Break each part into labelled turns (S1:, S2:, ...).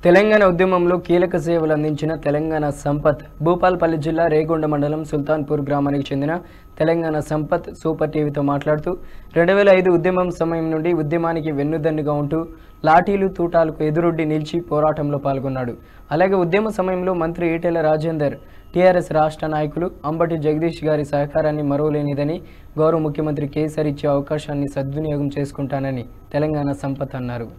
S1: తెలంగాణ ఉద్యమంలో కీలక సేవలు అందించిన తెలంగాణ సంపత్ భూపాల్పల్లి జిల్లా రేగొండ మండలం సుల్తాన్పూర్ గ్రామానికి చెందిన తెలంగాణ సంపత్ సూపర్ టీవీతో మాట్లాడుతూ రెండు వేల ఐదు ఉద్యమం సమయం నుండి ఉద్యమానికి వెన్నుదన్నుగా ఉంటూ లాఠీలు తూటాలకు ఎదురొడ్డి నిలిచి పోరాటంలో పాల్గొన్నాడు అలాగే ఉద్యమ సమయంలో మంత్రి ఈటెల రాజేందర్ టీఆర్ఎస్ రాష్ట్ర నాయకులు అంబటి జగదీష్ గారి సహకారాన్ని మరోలేనిదని గౌరవ ముఖ్యమంత్రి కేసీఆర్ ఇచ్చే అవకాశాన్ని సద్వినియోగం చేసుకుంటానని తెలంగాణ సంపత్ అన్నారు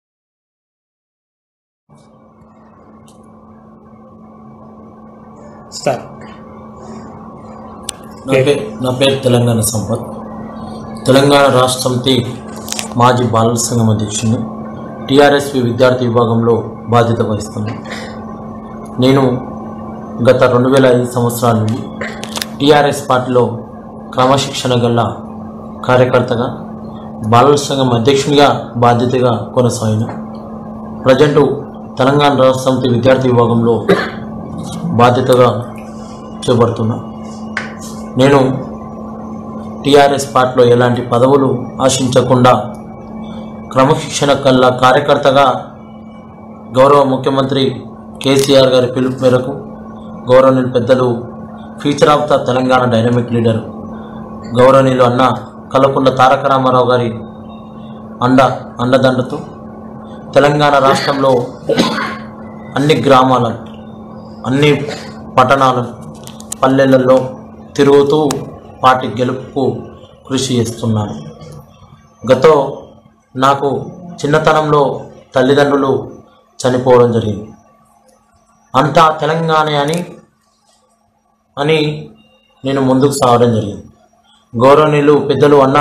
S2: స్టార్ట్
S3: నా పేరు నా పేరు తెలంగాణ సంపత్ తెలంగాణ రాష్ట్ర సమితి మాజీ బాలల సంఘం అధ్యక్షుడిని టీఆర్ఎస్పి విద్యార్థి విభాగంలో బాధ్యత వహిస్తున్నాను నేను గత రెండు వేల ఐదు సంవత్సరాల నుండి టీఆర్ఎస్ పార్టీలో క్రమశిక్షణ గల కార్యకర్తగా బాలల సంఘం అధ్యక్షునిగా బాధ్యతగా కొనసాగిన ప్రజెంటు తెలంగాణ రాష్ట్ర సమితి విద్యార్థి విభాగంలో బాధ్యతగా చేపడుతున్నా నేను టీఆర్ఎస్ పార్టీలో ఎలాంటి పదవులు ఆశించకుండా క్రమశిక్షణ కల్లా కార్యకర్తగా గౌరవ ముఖ్యమంత్రి కేసీఆర్ గారి పిలుపు మేరకు గౌరవనీయులు పెద్దలు future of the Telangana dynamic leader గౌరవనీయులు అన్న కల్లకుండ తారక రామారావు గారి అండ అండదండతో తెలంగాణ రాష్ట్రంలో అన్ని గ్రామాల అన్ని పట్టణాలు పల్లెలలో తిరుగుతూ పార్టీ గెలుపుకు కృషి చేస్తున్నాను గత నాకు చిన్నతనంలో తల్లిదండ్రులు చనిపోవడం జరిగింది అంతా తెలంగాణ అని అని నేను ముందుకు సాగడం జరిగింది గౌరవనీయులు పెద్దలు అన్న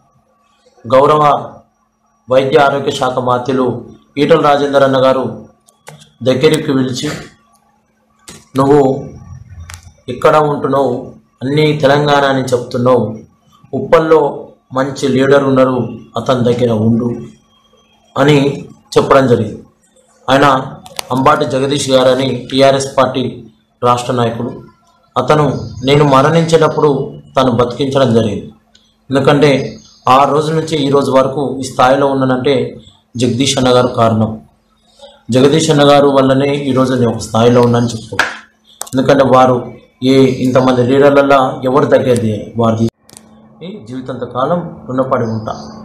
S3: గౌరవ వైద్య ఆరోగ్య శాఖ మాత్యులు ఈటల రాజేందర్ అన్న గారు దగ్గరికి పిలిచి నువ్వు ఇక్కడ ఉంటున్నావు అన్నీ తెలంగాణ అని చెప్తున్నావు ఉప్పల్లో మంచి లీడర్ ఉన్నారు అతని దగ్గర ఉండు అని చెప్పడం జరిగింది ఆయన అంబాటి జగదీష్ గారని టీఆర్ఎస్ పార్టీ రాష్ట్ర నాయకుడు అతను నేను మరణించేటప్పుడు తను బతికించడం జరిగింది ఎందుకంటే ఆ రోజు నుంచి ఈ రోజు వరకు ఈ స్థాయిలో ఉన్నానంటే జగదీష్ అన్న గారు కారణం జగదీష్ అన్న గారు వల్లనే ఈరోజు నేను ఒక స్థాయిలో ఉన్నానని చెప్పుకోవచ్చు ఎందుకంటే వారు ఏ ఇంతమంది లీడర్లలో ఎవరి దగ్గరది వారిది ఈ జీవితాంత కాలం రుణపడి ఉంటా